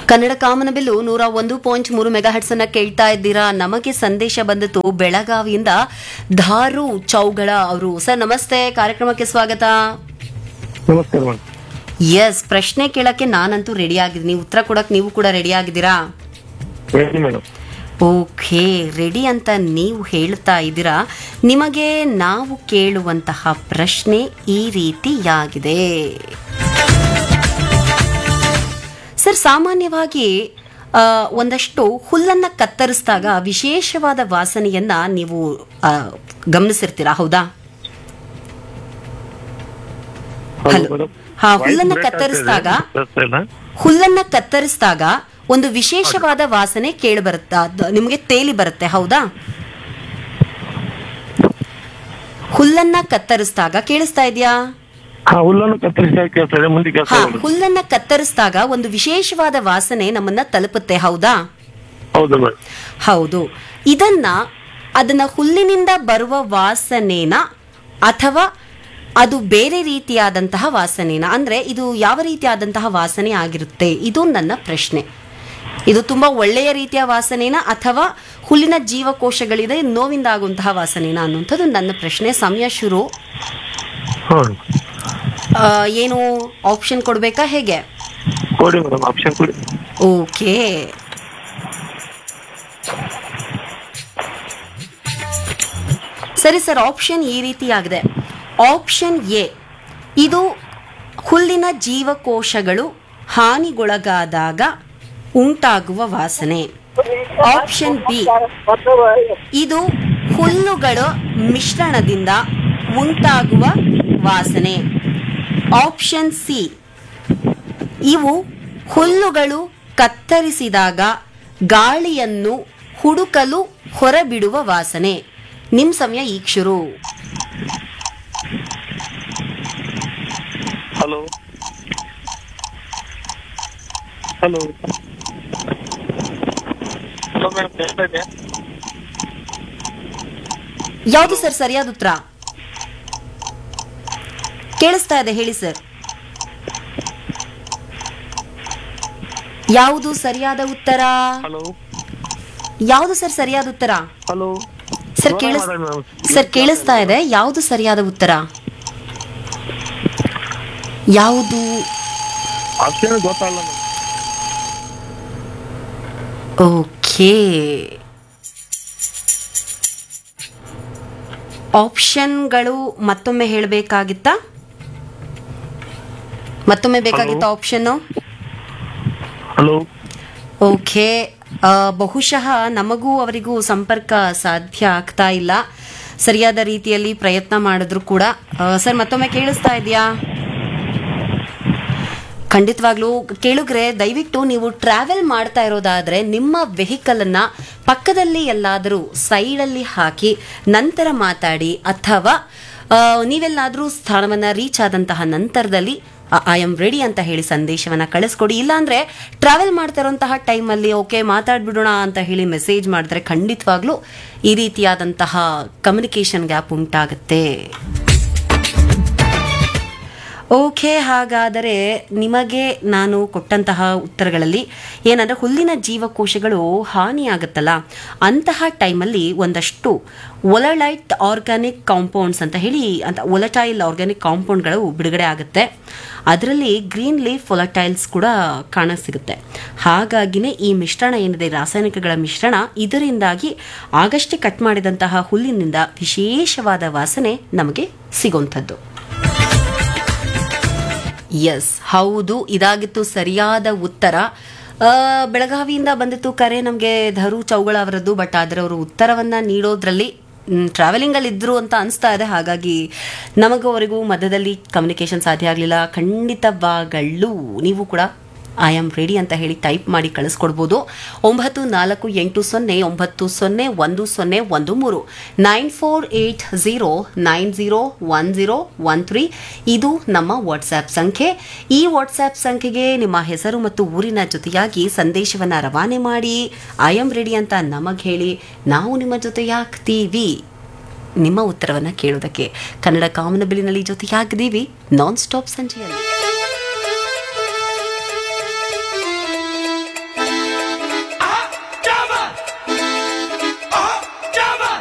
ಕನ್ನಡ ಕಾಮನಬಿಲ್ಲು ನೂರ ಒಂದು ಪಾಯಿಂಟ್ ಮೂರು ಮೆಗಾ ಹಟ್ಸ್ ಅನ್ನ ಕೇಳ್ತಾ ಇದ್ದೀರಾ ನಮಗೆ ಸಂದೇಶ ಬಂದಿತ್ತು ಬೆಳಗಾವಿಯಿಂದ ಧಾರು ಚೌಗಳ ಅವರು ಸರ್ ನಮಸ್ತೆ ಕಾರ್ಯಕ್ರಮಕ್ಕೆ ಸ್ವಾಗತ ನಮಸ್ಕಾರ ಮೇಡಮ್ ಎಸ್ ಪ್ರಶ್ನೆ ಕೇಳಕ್ಕೆ ನಾನಂತೂ ರೆಡಿ ಆಗಿದ್ದೀನಿ ಉತ್ತರ ಕೊಡಕ್ ನೀವು ಕೂಡ ರೆಡಿ ಆಗಿದ್ದೀರಾ ಹೇಳಿ ಮೇಡಮ್ ಓಕೆ ರೆಡಿ ಅಂತ ನೀವು ಹೇಳ್ತಾ ಇದ್ದೀರಾ ನಿಮಗೆ ನಾವು ಕೇಳುವಂತಹ ಪ್ರಶ್ನೆ ಈ ರೀತಿಯಾಗಿದೆ ಸರ್ ಸಾಮಾನ್ಯವಾಗಿ ಆ, ಒಂದಷ್ಟು ಹುಲ್ಲನ್ನ ಕತ್ತರಿಸಿದಾಗ ವಿಶೇಷವಾದ ವಾಸನೆಯನ್ನ ನೀವು ಆ, ಗಮನಿಸಿರ್ತೀರಾ ಹೌದಾ ಹಲೋ Hello. ಮೇಡಮ್ ಹಾ, ಹುಲ್ಲನ್ನ ಕತ್ತರಿಸಿದಾಗ ಹುಲ್ಲನ್ನ ಕತ್ತರಿಸಿದಾಗ ಒಂದು ವಿಶೇಷವಾದ ವಾಸನೆ ಕೇಳಿ ಬರುತ್ತಾ ನಿಮಗೆ ತೇಲಿ ಬರುತ್ತೆ ಹೌದಾ ಹುಲ್ಲನ್ನ ಕತ್ತರಿಸಿದಾಗ ಕೇಳಿಸ್ತಾ ಇದೆಯಾ ಹಾ ಹುಲ್ಲನ್ನು ಕತ್ತರಿಸಿದಾಗ ಕೇಳ್ತದೆ ಮುಂದೆ ಕೆಲಸ ಹಾ ಹುಲ್ಲನ್ನ ಕತ್ತರಿಸಿದಾಗ ಒಂದು ವಿಶೇಷವಾದ ವಾಸನೆ ನಮ್ಮನ್ನ ತಲುಪುತ್ತೆ ಹೌದಾ ಹೌದು ಮೇಡಮ್ ಹೌದು ಇದನ್ನ ಅದನ್ನ ಹುಲ್ಲಿನಿಂದ ಬರುವ ವಾಸನೆನ ಅಥವಾ ಅದು ಬೇರೆ ರೀತಿಯಾದಂತಹ ವಾಸನೆನ ಅಂದ್ರೆ ಇದು ಯಾವ ರೀತಿಯಾದಂತಹ ವಾಸನೆ ಆಗಿರುತ್ತೆ ಇದು ನನ್ನ ಪ್ರಶ್ನೆ ಇದು ತುಂಬಾ ಒಳ್ಳೆಯ ರೀತಿಯ ವಾಸನೆನ ಅಥವಾ ಹುಲ್ಲಿನ ಜೀವಕೋಶಗಳಿದೆ ನೋವಿಂದ ಆಗುವಂತಹ ವಾಸನೆನ ಅನ್ನುವಂಥದ್ದು ನನ್ನ ಪ್ರಶ್ನೆ ಸಮಯ ಶುರು ಹಾ ಆ, ಏನು ಆಪ್ಷನ್ ಕೊಡ್ಬೇಕಾ ಹೇಗೆ ಕೊಡಿ ಮೇಡಮ್ ಆಪ್ಷನ್ ಕೊಡಿ ಓಕೆ ಸರಿ ಸರ್ ಆಪ್ಷನ್ ಈ ರೀತಿಯಾಗಿದೆ ಆಪ್ಷನ್ ಎ ಇದು ಹುಲ್ಲಿನ ಜೀವಕೋಶಗಳು ಹಾನಿಗೊಳಗಾದಾಗ ಉಂಟಾಗುವ ವಾಸನೆ ಆಪ್ಷನ್ ಬಿ ಇದು ಹುಲ್ಲುಗಳ ಮಿಶ್ರಣದಿಂದ ಉಂಟಾಗುವ ವಾಸನೆ ಆಪ್ಷನ್ ಸಿ ಇವು ಹುಲ್ಲುಗಳು ಕತ್ತರಿಸಿದಾಗ ಗಾಳಿಯನ್ನು ಹುಡುಕಲು ಹೊರಬಿಡುವ ವಾಸನೆ ನಿಮ್ ಸಮಯ ಈಗ ಶುರು ಹಲೋ ಹಲೋ ಹಲೋ ಮೇಡಮ್ ಕೇಳ್ತಾ ಇದೆ ಯಾವುದು ಸರ್ ಸರಿಯಾದ ಉತ್ತರ ಕೇಳಿಸ್ತಾ ಇದೆ ಹೇಳಿ ಸರ್ ಯಾವುದು ಸರಿಯಾದ ಉತ್ತರ ಹಲೋ ಯಾವುದು ಸರ್ ಸರಿಯಾದ ಉತ್ತರ ಹಲೋ ಸರ್ ಕೇಳಿಸ್ ಸರ್ ಕೇಳಿಸ್ತಾ ಇದೆ ಯಾವುದು ಸರಿಯಾದ ಉತ್ತರ ಯಾವುದು ಆಪ್ಷನ್ ಗೊತ್ತಲ್ಲ ಮೇಡಮ್ ಓಕೆ ಆಪ್ಷನ್ಗಳು ಮತ್ತೊಮ್ಮೆ ಹೇಳಬೇಕಾಗಿತ್ತಾ ಮತ್ತೊಮ್ಮೆ ಬೇಕಾಗಿತ್ತಾ ಆಪ್ಷನ್ನು ಹಲೋ ಓಕೆ ಆ, ಬಹುಶಃ ನಮಗೂ ಅವರಿಗೂ ಸಂಪರ್ಕ ಸಾಧ್ಯ ಆಗ್ತಾ ಇಲ್ಲ ಸರಿಯಾದ ರೀತಿಯಲ್ಲಿ ಪ್ರಯತ್ನ ಮಾಡಿದ್ರು ಕೂಡ ಆ, ಸರ್ ಮತ್ತೊಮ್ಮೆ ಕೇಳಿಸ್ತಾ ಇದೆಯಾ ಖಂಡಿತವಾಗ್ಲೂ ಕೇಳುಗ್ರೆ ದಯವಿಟ್ಟು ನೀವು ಟ್ರಾವೆಲ್ ಮಾಡ್ತಾ ಇರೋದಾದ್ರೆ ನಿಮ್ಮ ವೆಹಿಕಲ್ ಅನ್ನ ಪಕ್ಕದಲ್ಲಿ ಎಲ್ಲಾದರೂ ಸೈಡಲ್ಲಿ ಹಾಕಿ ನಂತರ ಮಾತಾಡಿ ಅಥವಾ ಆ, ನೀವೆಲ್ಲಾದರೂ ಸ್ಥಾನವನ್ನ ರೀಚ್ ಆದಂತಹ ನಂತರದಲ್ಲಿ ಐ ಆಮ್ ರೆಡಿ ಅಂತ ಹೇಳಿ ಸಂದೇಶವನ್ನ ಕಳಿಸ್ಕೊಡಿ ಇಲ್ಲಾಂದ್ರೆ ಟ್ರಾವೆಲ್ ಮಾಡ್ತಾ ಇರೋಂತಹ ಟೈಮಲ್ಲಿ ಓಕೆ ಮಾತಾಡ್ಬಿಡೋಣ ಅಂತ ಹೇಳಿ ಮೆಸೇಜ್ ಮಾಡಿದ್ರೆ ಖಂಡಿತವಾಗ್ಲೂ ಈ ರೀತಿಯಾದಂತಹ ಕಮ್ಯುನಿಕೇಶನ್ ಗ್ಯಾಪ್ ಉಂಟಾಗುತ್ತೆ ಓಕೆ ಹಾಗಾದರೆ ನಿಮಗೆ ನಾನು ಕೊಟ್ಟಂತಹ ಉತ್ತರಗಳಲ್ಲಿ ಏನಂದ್ರೆ ಹುಲ್ಲಿನ ಜೀವಕೋಶಗಳು ಹಾನಿಯಾಗುತ್ತಲ್ಲ ಅಂತಹ ಟೈಮಲ್ಲಿ ಒಂದಷ್ಟು ಒಲಲೈಟ್ ಆರ್ಗ್ಯಾನಿಕ್ ಕಾಂಪೌಂಡ್ಸ್ ಅಂತ ಹೇಳಿ ಅಂತ ಒಲಟೈಲ್ ಆರ್ಗ್ಯಾನಿಕ್ ಕಾಂಪೌಂಡ್ಗಳು ಬಿಡುಗಡೆ ಆಗುತ್ತೆ ಅದರಲ್ಲಿ ಗ್ರೀನ್ ಲೀಫ್ ಫೊಲಟೈಲ್ಸ್ ಕೂಡ ಕಾಣಸಿಗುತ್ತೆ ಹಾಗಾಗಿನೇ ಈ ಮಿಶ್ರಣ ಏನಿದೆ ರಾಸಾಯನಿಕಗಳ ಮಿಶ್ರಣ ಇದರಿಂದಾಗಿ ಆಗಷ್ಟೇ ಕಟ್ ಮಾಡಿದಂತಹ ಹುಲ್ಲಿನಿಂದ ವಿಶೇಷವಾದ ವಾಸನೆ ನಮಗೆ ಸಿಗುವಂಥದ್ದು ಎಸ್ ಹೌದು ಇದಾಗಿತ್ತು ಸರಿಯಾದ ಉತ್ತರ ಆ, ಬೆಳಗಾವಿಯಿಂದ ಬಂದಿತ್ತು ಕರೆ ನಮಗೆ ಧರು ಚೌಗಳ ಅವರದ್ದು ಬಟ್ ಆದರೆ ಅವರು ಉತ್ತರವನ್ನ ನೀಡೋದ್ರಲ್ಲಿ ಟ್ರಾವೆಲಿಂಗ್ ಅಲ್ಲಿ ಇದ್ರು ಅಂತ ಅನಿಸ್ತಾ ಇದೆ ಹಾಗಾಗಿ ನಮಗೂ ಅವರಿಗೂ ಮಧ್ಯದಲ್ಲಿ ಕಮ್ಯುನಿಕೇಶನ್ ಸಾಧ್ಯ ಆಗಲಿಲ್ಲ ಖಂಡಿತವಾಗಲು ನೀವು ಕೂಡ ಐ ಆಮ್ ರೆಡಿ ಅಂತ ಹೇಳಿ ಟೈಪ್ ಮಾಡಿ ಕಳಿಸ್ಕೊಡ್ಬೋದು ಒಂಬತ್ತು ನಾಲ್ಕು ಎಂಟು ಸೊನ್ನೆ ಒಂಬತ್ತು ಸೊನ್ನೆ ಒಂದು ಸೊನ್ನೆ ಒಂದು ಮೂರು nine four eight zero nine zero one zero one three ಇದು ನಮ್ಮ ವಾಟ್ಸ್ಆ್ಯಪ್ ಸಂಖ್ಯೆ ಈ ವಾಟ್ಸ್ಆ್ಯಪ್ ಸಂಖ್ಯೆಗೆ ನಿಮ್ಮ ಹೆಸರು ಮತ್ತು ಊರಿನ ಜೊತೆಯಾಗಿ ಸಂದೇಶವನ್ನು ರವಾನೆ ಮಾಡಿ ಐ ಆಮ್ ರೆಡಿ ಅಂತ ನಮಗೆ ಹೇಳಿ ನಾವು ನಿಮ್ಮ ಜೊತೆಯಾಗ್ತೀವಿ ನಿಮ್ಮ ಉತ್ತರವನ್ನು ಕೇಳೋದಕ್ಕೆ ಕನ್ನಡ ಕಾಮನಬಿಲಿನಲ್ಲಿ ಜೊತೆಯಾಗಿದ್ದೀವಿ ನಾನ್ ಸ್ಟಾಪ್ ಸಂಜೆಯಲ್ಲಿ